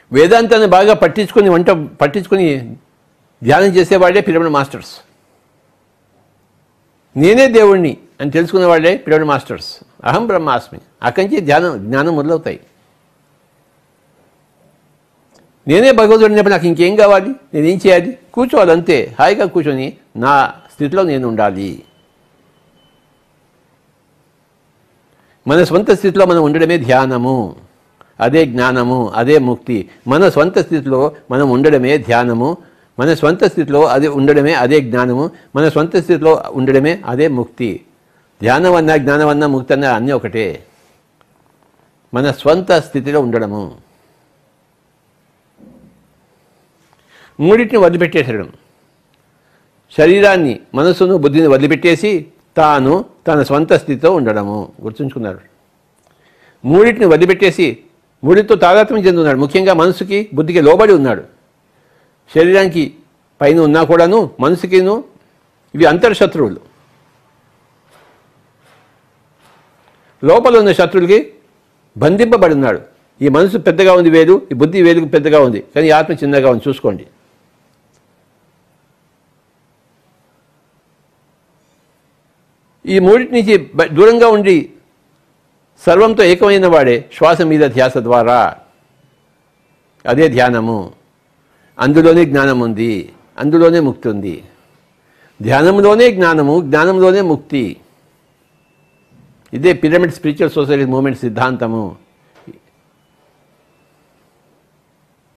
వేదాంతాన్ని బాగా పట్టించుకొని వంట పట్టించుకొని ధ్యానం చేసేవాడే పిరమిడ్ మాస్టర్స్ నేనే దేవుణ్ణి అని తెలుసుకునే వాళ్ళే పిరమిడ్ మాస్టర్స్ అహం బ్రహ్మాస్మి అక్కడి నుంచి ధ్యానం జ్ఞానం మొదలవుతాయి నేనే భగవదుడు అన్నప్పుడు నాకు ఇంకేం కావాలి నేనేం చేయాలి కూర్చోవాలి అంతే హాయిగా కూర్చొని నా స్థితిలో నేను ఉండాలి మన స్వంత స్థితిలో మనం ఉండడమే ధ్యానము అదే జ్ఞానము అదే ముక్తి మన స్వంత స్థితిలో మనం ఉండడమే ధ్యానము మన స్వంత స్థితిలో అది ఉండడమే అదే జ్ఞానము మన స్వంత స్థితిలో ఉండడమే అదే ముక్తి ధ్యానం అన్నా జ్ఞానం అన్నా ముక్తి అన్నా అన్నీ ఒకటే మన స్వంత స్థితిలో ఉండడము మూడింటిని వదిలిపెట్టేసడం శరీరాన్ని మనసును బుద్ధిని వదిలిపెట్టేసి తాను తన స్వంత స్థితిలో ఉండడము గుర్తుంచుకున్నారు మూడింటిని వదిలిపెట్టేసి మూడితో తాదాత్మ్యం చెందున్నాడు ముఖ్యంగా మనసుకి బుద్ధికి లోబడి ఉన్నాడు శరీరానికి పైన ఉన్నా కూడాను మనసుకిను ఇవి అంతర్శత్రువులు లోపల ఉన్న శత్రువులకి బంధింపబడి ఉన్నాడు ఈ మనసు పెద్దగా ఉంది వేలు ఈ బుద్ధి వేలుకు పెద్దగా ఉంది కానీ ఈ ఆత్మ చిన్నగా ఉంది చూసుకోండి ఈ మూడింటి నుంచి బ- దూరంగా ఉండి సర్వంతో ఏకమైన వాడే శ్వాస మీద ధ్యాస ద్వారా అదే ధ్యానము అందులోనే జ్ఞానం ఉంది అందులోనే ముక్తి ఉంది ధ్యానంలోనే జ్ఞానము జ్ఞానంలోనే ముక్తి ఇదే పిరమిడ్ స్పిరిచువల్ సొసైటీ మూమెంట్ సిద్ధాంతము